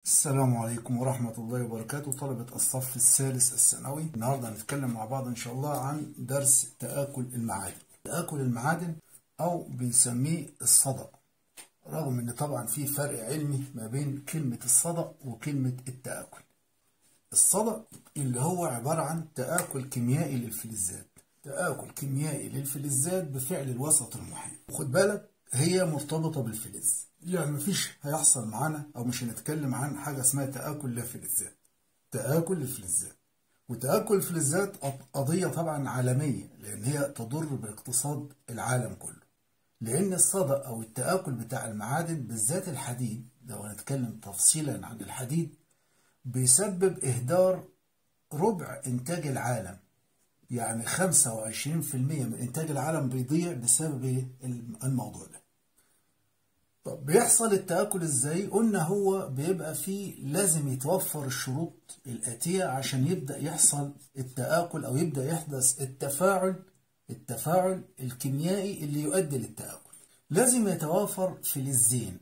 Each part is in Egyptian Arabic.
السلام عليكم ورحمة الله وبركاته طلبة الصف الثالث الثانوي النهاردة هنتكلم مع بعض إن شاء الله عن درس تآكل المعادن تآكل المعادن أو بنسميه الصدأ رغم إن طبعا في فرق علمي ما بين كلمة الصدأ وكلمة التآكل الصدأ اللي هو عبارة عن تآكل كيميائي للفلزات تآكل كيميائي للفلزات بفعل الوسط المحيط وخد بالك هي مرتبطة بالفلز يعني مفيش هيحصل معانا او مش هنتكلم عن حاجه اسمها تاكل للفلزات تاكل للفلزات وتاكل الفلزات قضيه طبعا عالميه لان هي تضر باقتصاد العالم كله لان الصدأ او التاكل بتاع المعادن بالذات الحديد لو هنتكلم تفصيلا عن الحديد بيسبب اهدار ربع انتاج العالم يعني 25% من انتاج العالم بيضيع بسبب الموضوع ده طب بيحصل التآكل ازاي؟ قلنا هو بيبقى فيه لازم يتوفر الشروط الآتية عشان يبدأ يحصل التآكل أو يبدأ يحدث التفاعل التفاعل الكيميائي اللي يؤدي للتآكل. لازم يتوافر فلزين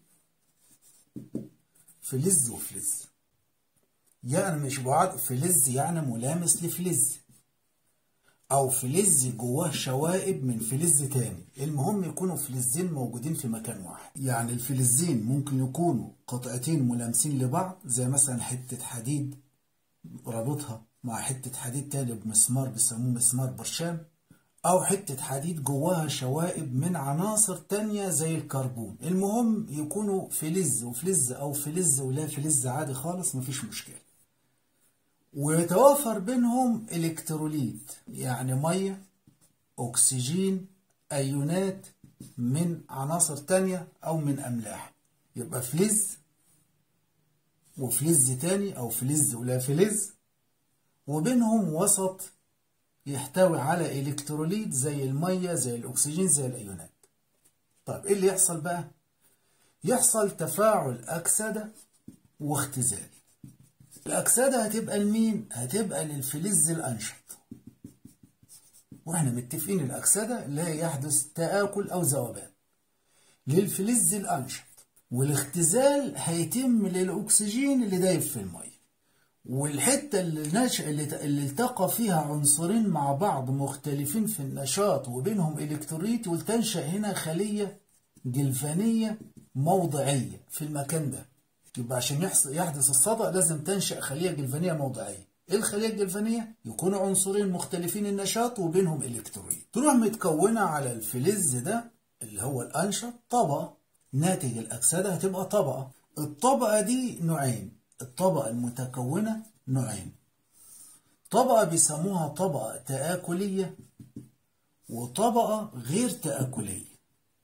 فلز وفلز يعني مش بعض فلز يعني ملامس لفلز او فلز جواه شوائب من فلز تاني المهم يكونوا فلزين موجودين في مكان واحد يعني الفلزين ممكن يكونوا قطعتين ملامسين لبعض زي مثلا حتة حديد رابطها مع حتة حديد تاني بمسمار بيسموه مسمار برشام او حتة حديد جواها شوائب من عناصر تانية زي الكربون المهم يكونوا فلز وفلز او فلز ولا فلز عادي خالص مفيش مشكلة ويتوافر بينهم الكتروليت يعني ميه اكسجين ايونات من عناصر تانية او من املاح يبقى فلز وفلز تاني او فلز ولا فلز وبينهم وسط يحتوي على الكتروليت زي الميه زي الاكسجين زي الايونات طيب ايه اللي يحصل بقى يحصل تفاعل اكسده واختزال الأكسدة هتبقى لمين؟ هتبقى للفلز الأنشط واحنا متفقين الأكسدة اللي هي يحدث تآكل أو ذوبان للفلز الأنشط والاختزال هيتم للأكسجين اللي دايب في المية والحتة اللي, نش... اللي... اللي التقى فيها عنصرين مع بعض مختلفين في النشاط وبينهم إلكتروليت وتنشأ هنا خلية جلفانية موضعية في المكان ده يبقى عشان يحصل يحدث الصدأ لازم تنشأ خلية جلفانية موضعية ايه الخلية الجلفانية؟ يكونوا عنصرين مختلفين النشاط وبينهم الكتروليت تروح متكونة على الفلز ده اللي هو الأنشط طبقة ناتج الأكسدة هتبقى طبقة الطبقة دي نوعين الطبقة المتكونة نوعين طبقة بيسموها طبقة تآكلية وطبقة غير تآكلية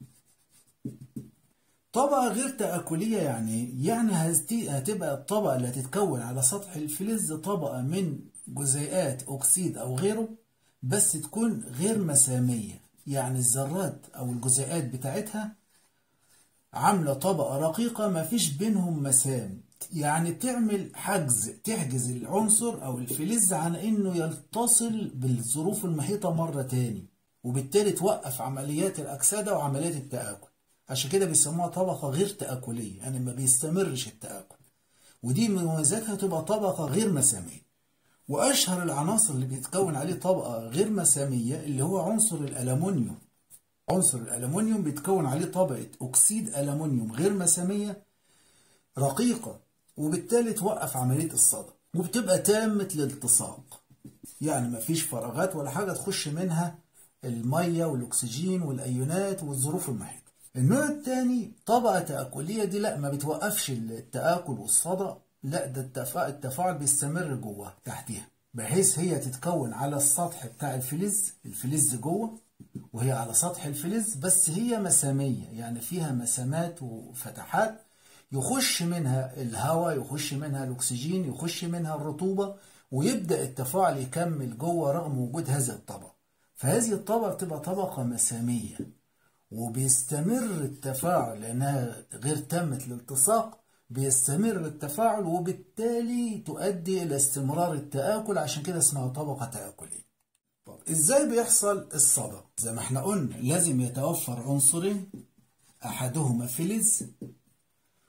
طبقة غير تآكلية يعني يعني هتبقى الطبقة اللي هتتكون على سطح الفلز طبقة من جزيئات أكسيد أو غيره بس تكون غير مسامية يعني الذرات أو الجزيئات بتاعتها عاملة طبقة رقيقة ما فيش بينهم مسام يعني تعمل حجز تحجز العنصر أو الفلز عن إنه يتصل بالظروف المحيطة مرة تاني وبالتالي توقف عمليات الأكسدة وعمليات التآكل عشان كده بيسموها طبقة غير تآكلية يعني ما بيستمرش التآكل ودي مميزاتها تبقى طبقة غير مسامية وأشهر العناصر اللي بيتكون عليه طبقة غير مسامية اللي هو عنصر الألمنيوم عنصر الألمنيوم بيتكون عليه طبقة أكسيد ألمنيوم غير مسامية رقيقة وبالتالي توقف عملية الصدى وبتبقى تامة الالتصاق يعني مفيش فراغات ولا حاجة تخش منها المية والأكسجين والأيونات والظروف المحيطة النوع الثاني طبقة تآكلية دي لا ما بتوقفش التآكل والصدى لا ده التفاعل, التفاعل بيستمر جوه تحتيها بحيث هي تتكون على السطح بتاع الفلز الفلز جوه وهي على سطح الفلز بس هي مسامية يعني فيها مسامات وفتحات يخش منها الهواء يخش منها الأكسجين يخش منها الرطوبة ويبدأ التفاعل يكمل جوه رغم وجود هذه الطبقة فهذه الطبقة بتبقى طبقة مسامية وبيستمر التفاعل لأنها غير تامة الالتصاق بيستمر التفاعل وبالتالي تؤدي إلى استمرار التآكل عشان كده اسمها طبقة تآكلية طب إزاي بيحصل الصدى؟ زي ما احنا قلنا لازم يتوفر عنصرين أحدهما فلز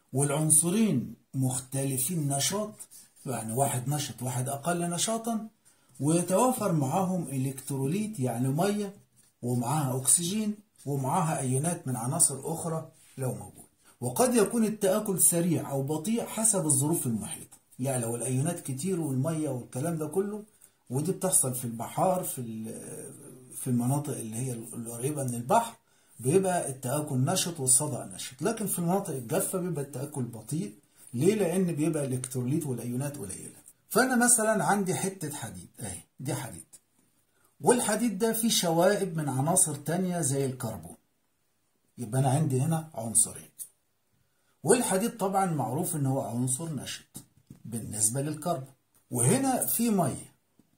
والعنصرين مختلفين نشاط يعني واحد نشط واحد أقل نشاطا ويتوافر معاهم إلكتروليت يعني مية ومعاها أكسجين ومعاها أيونات من عناصر أخرى لو موجود وقد يكون التآكل سريع أو بطيء حسب الظروف المحيطة يعني لو الأيونات كتير والمية والكلام ده كله ودي بتحصل في البحار في في المناطق اللي هي القريبة من البحر بيبقى التآكل نشط والصدع نشط لكن في المناطق الجافة بيبقى التآكل بطيء ليه؟ لأن بيبقى الإلكتروليت والأيونات قليلة فأنا مثلا عندي حتة حديد أهي دي حديد والحديد ده فيه شوائب من عناصر تانية زي الكربون يبقى أنا عندي هنا عنصرين والحديد طبعا معروف إن هو عنصر نشط بالنسبة للكربون وهنا في مية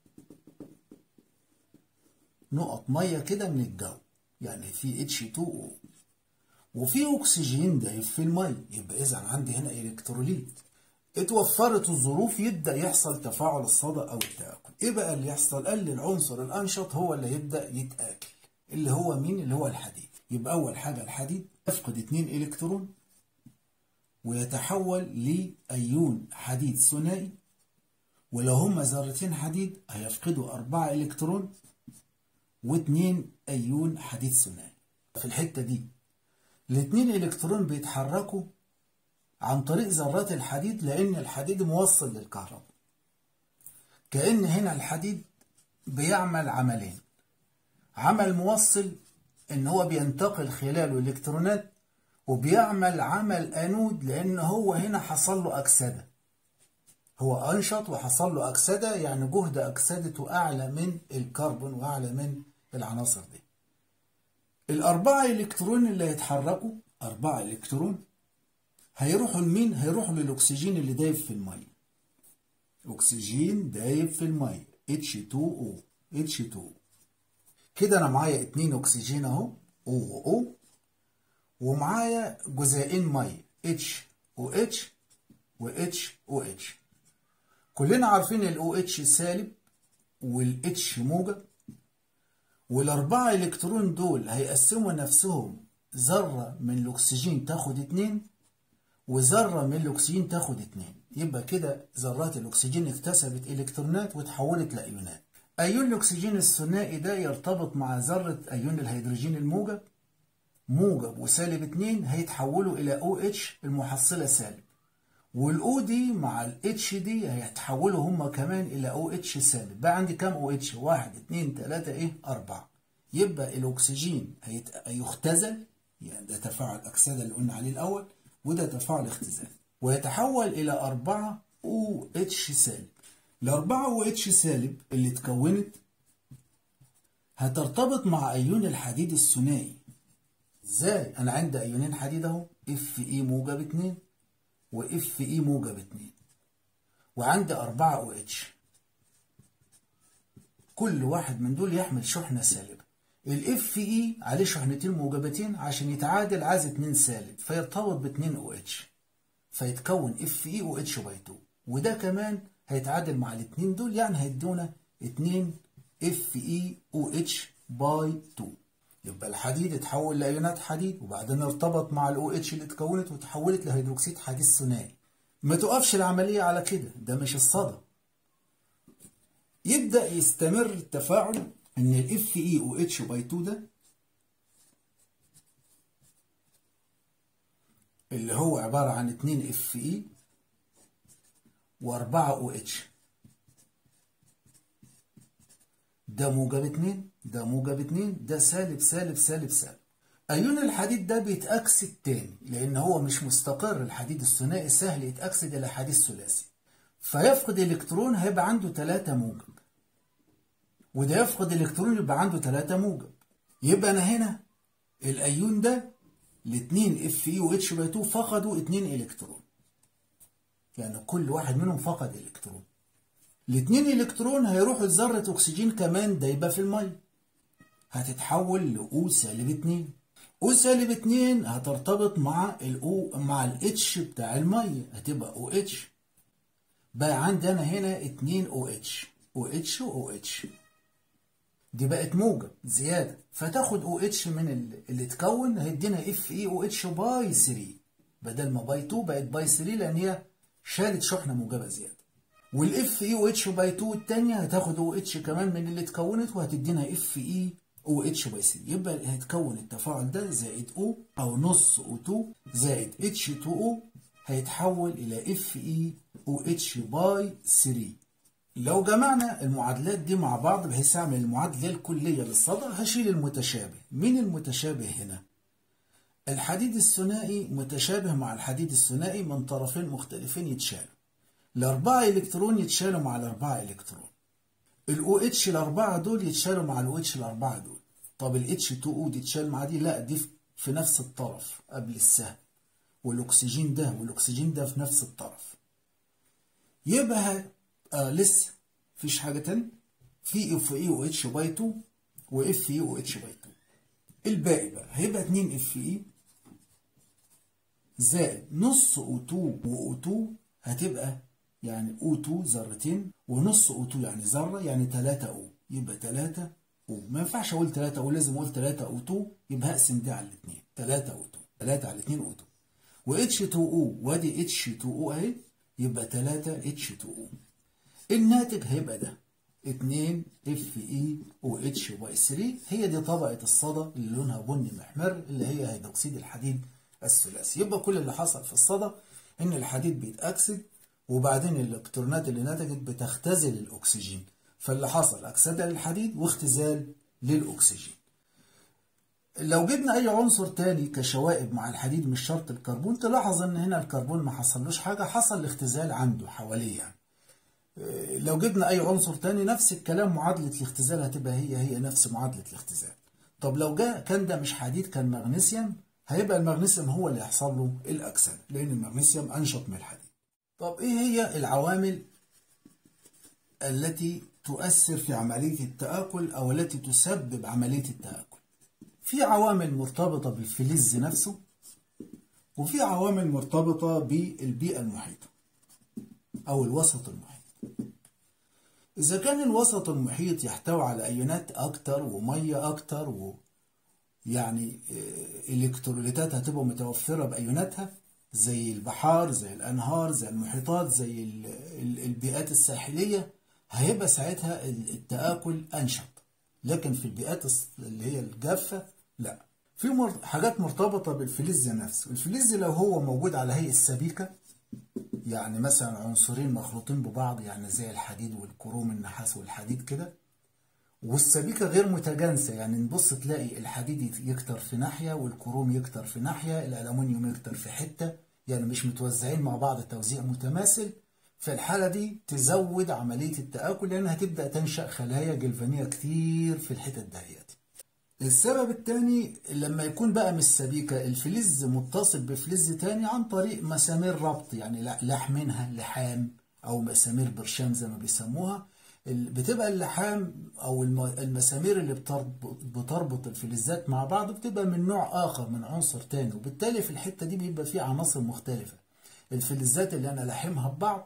نقط مية كده من الجو يعني في H2O وفي أكسجين دايب في المية يبقى إذا عندي هنا إلكتروليت اتوفرت الظروف يبدأ يحصل تفاعل الصدى أو التآكل إيه بقى اللي يحصل؟ قال لي العنصر الأنشط هو اللي يبدأ يتآكل اللي هو مين؟ اللي هو الحديد يبقى أول حاجة الحديد يفقد اتنين إلكترون ويتحول لأيون حديد ثنائي ولو هما ذرتين حديد هيفقدوا أربعة إلكترون واتنين أيون حديد ثنائي في الحتة دي الاتنين إلكترون بيتحركوا عن طريق ذرات الحديد لأن الحديد موصل للكهرباء كأن هنا الحديد بيعمل عملين عمل موصل إن هو بينتقل خلاله الإلكترونات وبيعمل عمل أنود لأن هو هنا حصل له أكسدة هو أنشط وحصل له أكسدة يعني جهد أكسدته أعلى من الكربون وأعلى من العناصر دي الأربعة إلكترون اللي هيتحركوا أربعة إلكترون هيروحوا لمين؟ هيروحوا للأكسجين اللي دايب في المية أكسجين دايب في المية H2O H2O كده أنا معايا اتنين أكسجين أهو O و O ومعايا جزيئين مية H و H و H و H كلنا عارفين ال OH سالب وال H موجب والأربعة إلكترون دول هيقسموا نفسهم ذرة من الأكسجين تاخد اتنين وذرة من الأكسجين تاخد اتنين يبقى كده ذرات الأكسجين اكتسبت إلكترونات وتحولت لأيونات أيون الأكسجين الثنائي ده يرتبط مع ذرة أيون الهيدروجين الموجب موجب وسالب اتنين هيتحولوا إلى OH المحصلة سالب والأو دي مع الاتش دي هيتحولوا هما كمان إلى أو اتش سالب بقى عندي كام أو اتش واحد اتنين تلاتة إيه أربعة يبقى الأكسجين هيت... هيختزل يعني ده تفاعل أكسدة اللي قلنا عليه الأول وده تفاعل اختزال ويتحول إلى أربعة أو اتش سالب الأربعة أو اتش سالب اللي اتكونت هترتبط مع أيون الحديد الثنائي ازاي؟ أنا عندي أيونين حديد أهو اف اي موجب اتنين واف اي موجب اتنين وعندي أربعة او اتش كل واحد من دول يحمل شحنة سالبة الاف اي عليه شحنتين موجبتين عشان يتعادل عايز اتنين سالب فيرتبط باتنين او اتش فيتكون اف اي او اتش باي 2 وده كمان هيتعادل مع الاتنين دول يعني هيدونا اتنين اف اي او اتش باي 2 يبقى الحديد اتحول لايونات حديد وبعدين ارتبط مع الاو اتش اللي اتكونت وتحولت لهيدروكسيد حديد ثنائي ما تقفش العمليه على كده ده مش الصدى يبدا يستمر التفاعل ان الاف اي او اتش باي 2 ده اللي هو عباره عن 2 اف اي و4 او اتش ده موجب 2 ده موجب 2 ده سالب سالب سالب سالب ايون الحديد ده بيتاكسد تاني لان هو مش مستقر الحديد الثنائي سهل يتاكسد الى حديد ثلاثي فيفقد الكترون هيبقى عنده 3 موجب وده يفقد الكترون يبقى عنده 3 موجب يبقى انا هنا الايون ده الاثنين اف اي و اتش باي 2 فقدوا 2 الكترون يعني كل واحد منهم فقد الكترون الاثنين الكترون هيروحوا لذرة اكسجين كمان دايبة في المية هتتحول لأو سالب 2 أو سالب 2 هترتبط مع الأو مع الاتش بتاع المية هتبقى او اتش بقى عندي انا هنا 2 او اتش او اتش و او اتش دي بقت موجب زيادة فتاخد او اتش من اللي اتكون هيدينا اف اي او اتش باي 3 بدل ما باي 2 بقت باي 3 لان هي شالت شحنه موجبه زياده والاف اي او اتش باي 2 الثانيه هتاخد او اتش كمان من اللي اتكونت وهتدينا اف اي او اتش باي 3 يبقى هيتكون التفاعل ده زائد او او نص او 2 زائد اتش 2 او هيتحول الى اف اي او اتش باي 3 لو جمعنا المعادلات دي مع بعض بحيث اعمل المعادله الكليه للصدى هشيل المتشابه مين المتشابه هنا الحديد الثنائي متشابه مع الحديد الثنائي من طرفين مختلفين يتشالوا الأربعة إلكترون يتشالوا مع الأربعة إلكترون الأو اتش الأربعة دول يتشالوا مع الأو اتش الأربعة دول طب الاتش 2 او دي تشال مع دي لا دي في نفس الطرف قبل السهم والأكسجين ده والأكسجين ده في نفس الطرف يبقى آه لسه مفيش حاجة تانية في اف اي او اتش باي 2 واف اي او اتش باي 2 الباقي بقى هيبقى 2 اف اي زائد نص او 2 و او 2 هتبقى يعني او 2 ذرتين ونص او 2 يعني ذره يعني 3 او يبقى 3 او ما ينفعش اقول 3 او لازم اقول 3 او 2 يبقى هقسم دي على الاثنين 3 او 2 3 على 2 او 2 و اتش 2 او وادي اتش 2 او اهي يبقى 3 اتش 2 او الناتج هيبقى ده 2 اف اي او اتش باي 3 هي دي طبقه الصدى اللي لونها بني محمر اللي هي هيدروكسيد الحديد الثلاثي يبقى كل اللي حصل في الصدى ان الحديد بيتاكسد وبعدين الالكترونات اللي نتجت بتختزل الاكسجين فاللي حصل اكسده للحديد واختزال للاكسجين لو جبنا اي عنصر تاني كشوائب مع الحديد مش شرط الكربون تلاحظ ان هنا الكربون ما حصلوش حاجه حصل الاختزال عنده حواليه يعني لو جبنا اي عنصر تاني نفس الكلام معادله الاختزال هتبقى هي هي نفس معادله الاختزال طب لو جاء كان ده مش حديد كان مغنيسيوم هيبقى المغنيسيوم هو اللي يحصل له الاكسده لان المغنيسيوم انشط من الحديد طب ايه هي العوامل التي تؤثر في عمليه التاكل او التي تسبب عمليه التاكل في عوامل مرتبطه بالفلز نفسه وفي عوامل مرتبطه بالبيئه المحيطه او الوسط المحيط إذا كان الوسط المحيط يحتوي على أيونات أكتر ومية أكتر و يعني الكتروليتات هتبقى متوفرة بأيوناتها زي البحار زي الأنهار زي المحيطات زي البيئات الساحلية هيبقى ساعتها التآكل أنشط لكن في البيئات اللي هي الجافة لا في حاجات مرتبطة بالفلز نفسه الفلز لو هو موجود على هيئة سبيكة يعني مثلا عنصرين مخلوطين ببعض يعني زي الحديد والكروم النحاس والحديد كده والسبيكة غير متجانسة يعني نبص تلاقي الحديد يكتر في ناحية والكروم يكتر في ناحية الألمنيوم يكتر في حتة يعني مش متوزعين مع بعض توزيع متماثل في الحالة دي تزود عملية التآكل لأن هتبدأ تنشأ خلايا جلفانية كتير في الحتت دهيت السبب الثاني لما يكون بقى مش سبيكة الفلز متصل بفلز تاني عن طريق مسامير ربط يعني لحمينها لحام أو مسامير برشام زي ما بيسموها بتبقى اللحام أو المسامير اللي بتربط الفلزات مع بعض بتبقى من نوع آخر من عنصر تاني وبالتالي في الحتة دي بيبقى فيه عناصر مختلفة الفلزات اللي أنا لاحمها ببعض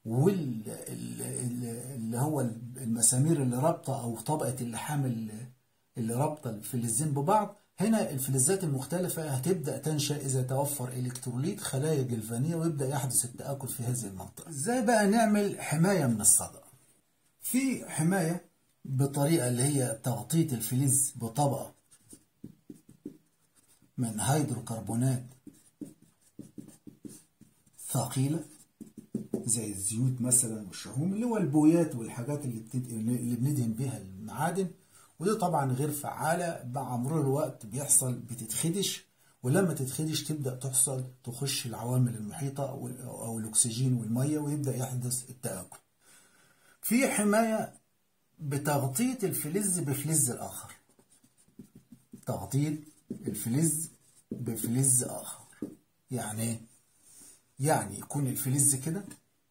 واللي هو المسامير اللي رابطة أو طبقة اللحام اللي اللي رابطه الفلزين ببعض هنا الفلزات المختلفة هتبدأ تنشأ إذا توفر إلكتروليت خلايا جلفانية ويبدأ يحدث التآكل في هذه المنطقة إزاي بقى نعمل حماية من الصدى في حماية بطريقة اللي هي تغطية الفلز بطبقة من هيدروكربونات ثقيلة زي الزيوت مثلا والشحوم اللي هو البويات والحاجات اللي, بتد... اللي بندهن بيها المعادن ودي طبعا غير فعالة مع مرور الوقت بيحصل بتتخدش ولما تتخدش تبدأ تحصل تخش العوامل المحيطة أو, أو الأكسجين والمية ويبدأ يحدث التآكل في حماية بتغطية الفلز بفلز الآخر تغطية الفلز بفلز آخر يعني يعني يكون الفلز كده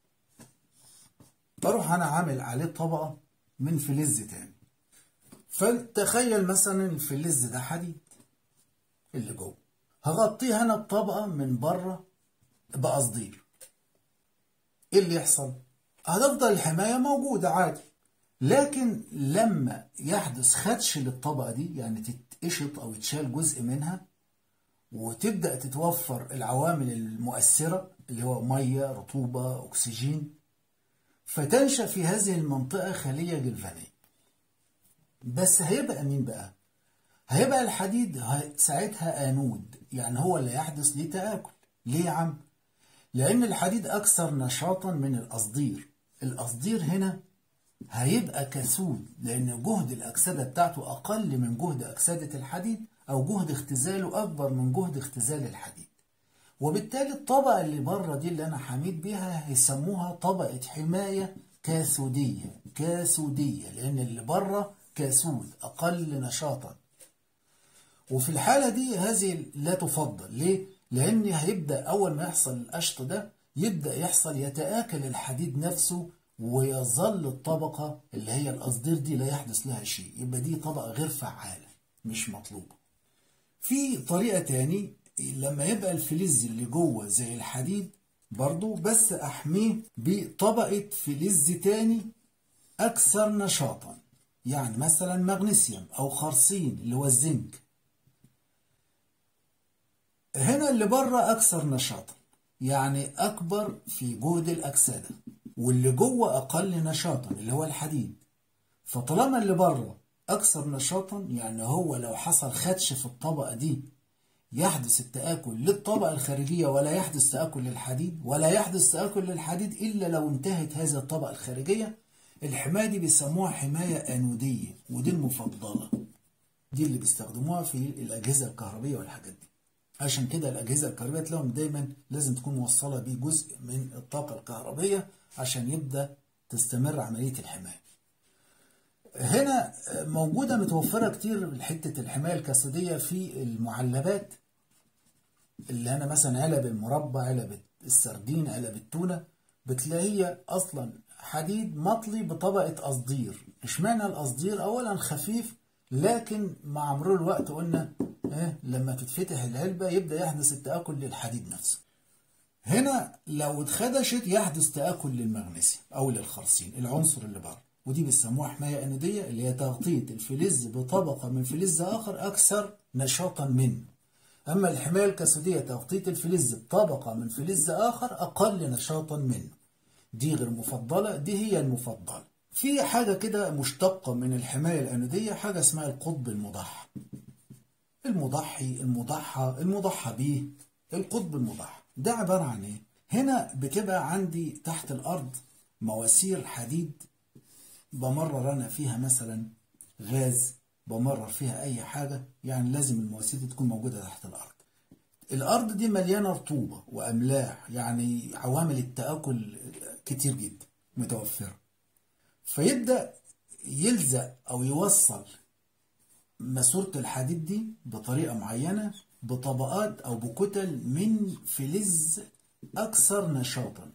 بروح أنا عامل عليه طبقة من فلز تاني فتخيل مثلا الفلز ده حديد اللي جوه هغطيه انا بطبقه من بره بقصدير ايه اللي يحصل هتفضل الحمايه موجوده عادي لكن لما يحدث خدش للطبقه دي يعني تتقشط او يتشال جزء منها وتبدأ تتوفر العوامل المؤثرة اللي هو مية رطوبة أكسجين فتنشأ في هذه المنطقة خلية جلفانية بس هيبقى مين بقى؟ هيبقى الحديد ساعتها آنود يعني هو اللي يحدث ليه تآكل ليه يا عم؟ لأن الحديد أكثر نشاطا من القصدير القصدير هنا هيبقى كسود لأن جهد الأكسدة بتاعته أقل من جهد أكسدة الحديد أو جهد اختزاله أكبر من جهد اختزال الحديد وبالتالي الطبقة اللي بره دي اللي أنا حميد بيها هيسموها طبقة حماية كاسودية كاسودية لأن اللي بره كاسود أقل نشاطا وفي الحالة دي هذه لا تفضل ليه؟ لأن هيبدأ أول ما يحصل القشط ده يبدأ يحصل يتآكل الحديد نفسه ويظل الطبقة اللي هي القصدير دي لا يحدث لها شيء يبقى دي طبقة غير فعالة مش مطلوبة في طريقة تاني لما يبقى الفلز اللي جوه زي الحديد برضو بس أحميه بطبقة فلز تاني أكثر نشاطا يعني مثلا مغنيسيوم أو خرسين اللي هو الزنك هنا اللي بره أكثر نشاطا يعني أكبر في جهد الأكسدة واللي جوه أقل نشاطا اللي هو الحديد فطالما اللي بره أكثر نشاطا يعني هو لو حصل خدش في الطبقة دي يحدث التآكل للطبقة الخارجية ولا يحدث تآكل للحديد ولا يحدث تآكل للحديد إلا لو انتهت هذه الطبقة الخارجية الحماية دي بيسموها حماية أنودية ودي المفضلة دي اللي بيستخدموها في الأجهزة الكهربية والحاجات دي عشان كده الأجهزة الكهربائية تلاقيهم دايما لازم تكون موصلة بيه جزء من الطاقة الكهربية عشان يبدأ تستمر عملية الحماية هنا موجودة متوفرة كتير حتة الحماية الكاسودية في المعلبات اللي أنا مثلا علب المربى علب السردين علب التونة بتلاقيه أصلا حديد مطلي بطبقة قصدير اشمعنى القصدير أولا خفيف لكن مع مرور الوقت قلنا إيه لما تتفتح العلبة يبدأ يحدث التآكل للحديد نفسه هنا لو اتخدشت يحدث تآكل للمغنيسيوم أو للخرسين العنصر اللي بره ودي بيسموها حماية أنودية اللي هي تغطية الفلز بطبقة من فلز آخر أكثر نشاطا منه أما الحماية الكاسودية تغطية الفلز بطبقة من فلز آخر أقل نشاطا منه دي غير مفضلة دي هي المفضلة في حاجة كده مشتقة من الحماية الأنودية حاجة اسمها القطب المضحى المضحي المضحى المضحى به القطب المضحى ده عبارة عن ايه هنا بتبقى عندي تحت الأرض مواسير حديد بمرر أنا فيها مثلا غاز بمرر فيها أي حاجة يعني لازم المواسير دي تكون موجودة تحت الأرض الأرض دي مليانة رطوبة وأملاح يعني عوامل التآكل كتير جدا متوفرة فيبدأ يلزق أو يوصل ماسورة الحديد دي بطريقة معينة بطبقات أو بكتل من فلز أكثر نشاطا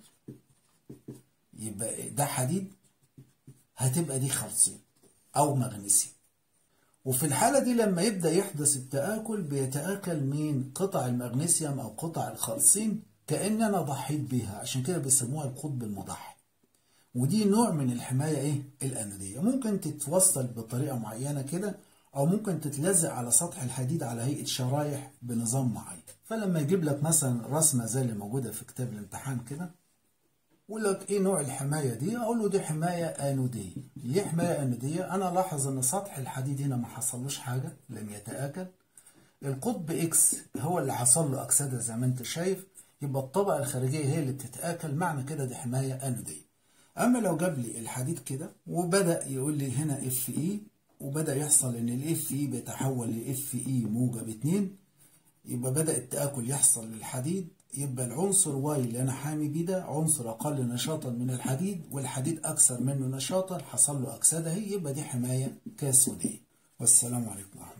يبقى ده حديد هتبقى دي خرسين أو مغنيسيوم وفي الحالة دي لما يبدأ يحدث التآكل بيتآكل مين قطع المغنيسيوم أو قطع الخرسين كأن أنا ضحيت بيها عشان كده بيسموها القطب المضحي ودي نوع من الحماية إيه الأنودية ممكن تتوصل بطريقة معينة كده أو ممكن تتلزق على سطح الحديد على هيئة شرايح بنظام معين فلما يجيب لك مثلا رسمة زي اللي موجودة في كتاب الامتحان كده يقول لك ايه نوع الحماية دي اقول له دي حماية انودية ليه حماية انودية انا لاحظ ان سطح الحديد هنا ما حصلوش حاجة لم يتآكل القطب اكس هو اللي حصل له اكسدة زي ما انت شايف يبقى الطبقة الخارجية هي اللي بتتآكل معنى كده دي حماية انودية اما لو جاب لي الحديد كده وبدأ يقول لي هنا اف اي وبدأ يحصل ان الاف اي بيتحول لاف اي موجب 2 يبقى بدأ التآكل يحصل للحديد يبقى العنصر واي اللي انا حامي بيه ده عنصر اقل نشاطا من الحديد والحديد اكثر منه نشاطا حصل له اكسده هي يبقى دي حمايه كاسوديه والسلام عليكم ورحمه